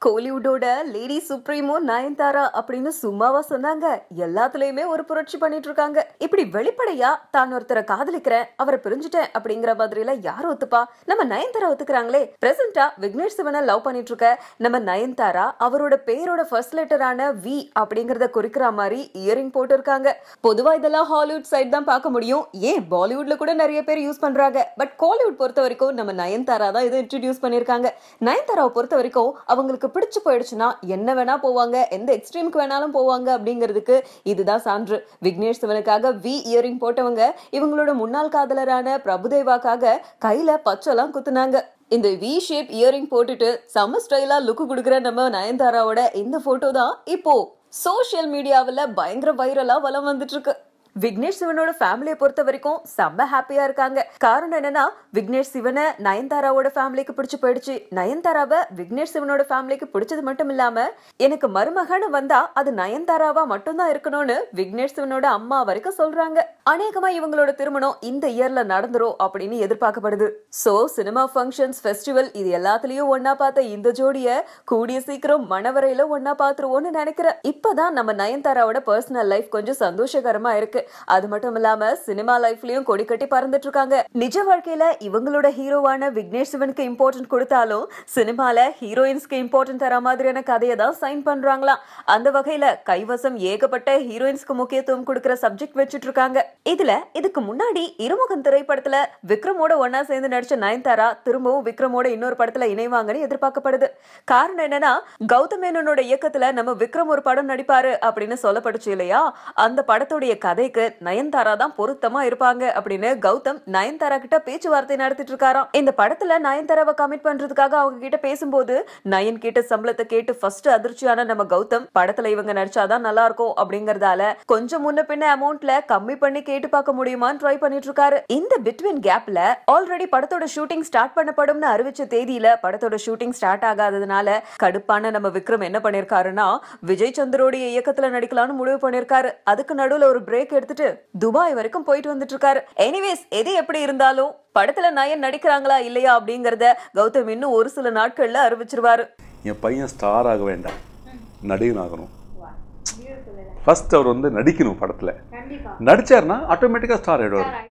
கோலிவுட்டோட lady supremo Nayanthara அப்படின்னு சும்மாவா சொன்னாங்க எல்லாத்துலயுமே ஒரு புரட்சி பண்ணிட்டு இருக்காங்க இப்படி வெளிப்படையா தான் ஒருத்தரை காதலிக்கிறேன் அவரை பிரிஞ்சுட்டேன் அப்படிங்கிற மாதிரி எல்லாம் யார் ஒத்துப்பா நம்ம நயன்தாரா ஒத்துக்கிறாங்களே பிரசன்டா விக்னேஷ் சிவனை லவ் பண்ணிட்டு இருக்க நம்ம நயன்தாரா அவரோட பேரோட ஃபர்ஸ்ட் லெட்டரான வி அப்படிங்கறத குறிக்கிற மாதிரி இயரிங் போட்டு இருக்காங்க பொதுவா இதெல்லாம் ஹாலிவுட் சைட் தான் பார்க்க முடியும் ஏன் பாலிவுட்ல கூட நிறைய பேர் யூஸ் பண்றாங்க பட் கோலிவுட் பொறுத்த வரைக்கும் நம்ம நயன்தாரா தான் இதை இன்ட்ரடியூஸ் பண்ணிருக்காங்க நயன்தாராவை பொறுத்த வரைக்கும் அவங்களுக்கு பிடிச்சு போயிடுச்சுன்னா என்ன வேணா போவாங்க எந்த எக்ஸ்ட்ரீமுக்கு வேணாலும் போவாங்க அப்படிங்கிறதுக்கு இதுதான் சான்று விக்னேஷ் சிவனுக்காக வி இயரிங் போட்டவங்க இவங்களோட முன்னாள் காதலரான பிரபுதேவாக்காக கையில பச்செல்லாம் குத்துனாங்க இந்த வி ஷேப் இயரிங் போட்டுட்டு செம்ம ஸ்டைலா லுக் கொடுக்குற நம்ம நயன்தாராவோட இந்த போட்டோ தான் இப்போ சோஷியல் மீடியாவில் பயங்கர வைரலா வலம் வந்துட்டு இருக்கு விக்னேஷ் சிவனோட ஃபேமிலியை பொறுத்த வரைக்கும் செம்ம ஹாப்பியா இருக்காங்க காரணம் என்னன்னா விக்னேஷ் சிவனை நயன்தாராவோட ஃபேமிலிக்கு பிடிச்சு போயிடுச்சு நயன்தாராவை விக்னேஷ் சிவனோட ஃபேமிலிக்கு பிடிச்சது மட்டும் இல்லாம எனக்கு மருமகன்னு வந்தா அது நயன்தாராவா மட்டும்தான் இருக்கணும்னு விக்னேஷ் சிவனோட அம்மா வரைக்கும் சொல்றாங்க அநேகமா இவங்களோட திருமணம் இந்த இயர்ல நடந்துரும் அப்படின்னு எதிர்பார்க்கப்படுது சோ சினிமா ஃபங்க்ஷன்ஸ் ஃபெஸ்டிவல் இது எல்லாத்துலயும் ஒன்னா பார்த்த இந்த ஜோடிய கூடிய சீக்கிரம் மணவரையில ஒன்னா பாத்துருவோம்னு நினைக்கிறேன் இப்பதான் நம்ம நயன்தாராவோட பர்சனல் லைஃப் கொஞ்சம் சந்தோஷகரமா இருக்கு அது மட்டும் இல்லாம சினிமா லைஃப்லயும் கொடி கட்டி பறந்துட்டு இருக்காங்க நிஜ வாழ்க்கையில இவங்களோட ஹீரோவான விக்னேஷ் சிவனுக்கு இம்பார்ட்டன்ட் கொடுத்தாலும் சினிமால ஹீரோயின்ஸ்க்கு இம்பார்ட்டன்ட் தர மாதிரியான கதையை தான் சைன் பண்றாங்களாம் அந்த வகையில கைவசம் ஏகப்பட்ட ஹீரோயின்ஸ்க்கு முக்கியத்துவம் கொடுக்கிற சப்ஜெக்ட் வச்சுட்டு இருக்காங்க இதுல இதுக்கு முன்னாடி இருமுகம் திரைப்படத்துல விக்ரமோட ஒன்னா சேர்ந்து நடிச்ச நயன்தாரா திரும்பவும் விக்ரமோட இன்னொரு படத்துல இணைவாங்கன்னு எதிர்பார்க்கப்படுது காரணம் என்னன்னா கௌதம் மேனனோட இயக்கத்துல நம்ம விக்ரம் ஒரு படம் நடிப்பாரு அப்படின்னு சொல்லப்பட்டுச்சு இல்லையா அந்த படத்துடைய கதைக்கு நயன்தாரா தான் பொருத்தமா இருப்பாங்க அப்படின்னு கௌதம் நயன்தாரா கிட்ட பேச்சுவார்த்தை நடத்திட்டு இருக்காராம் இந்த படத்துல நயன்தாராவை கமிட் பண்றதுக்காக அவங்க கிட்ட பேசும்போது நயன் கிட்ட சம்பளத்தை கேட்டு ஃபர்ஸ்ட் அதிர்ச்சியான நம்ம கௌதம் படத்துல இவங்க நடிச்சாதான் நல்லா இருக்கும் அப்படிங்கறதால கொஞ்சம் முன்ன பின்ன அமௌண்ட்ல கம்மி பண்ணி கேட்டு பார்க்க முடியுமான்னு ட்ரை பண்ணிட்டு இருக்காரு இந்த பிட்வீன் கேப்ல ஆல்ரெடி படத்தோட ஷூட்டிங் ஸ்டார்ட் பண்ணப்படும்னு அறிவிச்ச தேதியில படத்தோட ஷூட்டிங் ஸ்டார்ட் ஆகாததுனால கடுப்பான நம்ம விக்ரம் என்ன பண்ணிருக்காருன்னா விஜய் சந்திரோடைய இயக்கத்துல நடிக்கலாம்னு முடிவு பண்ணிருக்காரு அதுக்கு நடுவுல ஒரு பிரேக் எடுத்துட்டு துபாய் வரைக்கும் போயிட்டு வந்துட்டு இருக்காரு எனிவேஸ் எது எப்படி இருந்தாலும் படத்துல நயன் நடிக்கிறாங்களா இல்லையா அப்படிங்கறத கௌதம் இன்னும் ஒரு சில நாட்கள்ல அறிவிச்சிருவாரு என் பையன் ஸ்டார் ஆக வேண்டாம் நடிகன் ஆகணும் ஃபர்ஸ்ட் அவர் வந்து நடிக்கணும் படத்தில் கண்டிப்பா நடிச்சாருன்னா ஆட்டோமேட்டிக்காக ஸ்டார் ஆயிடுவார்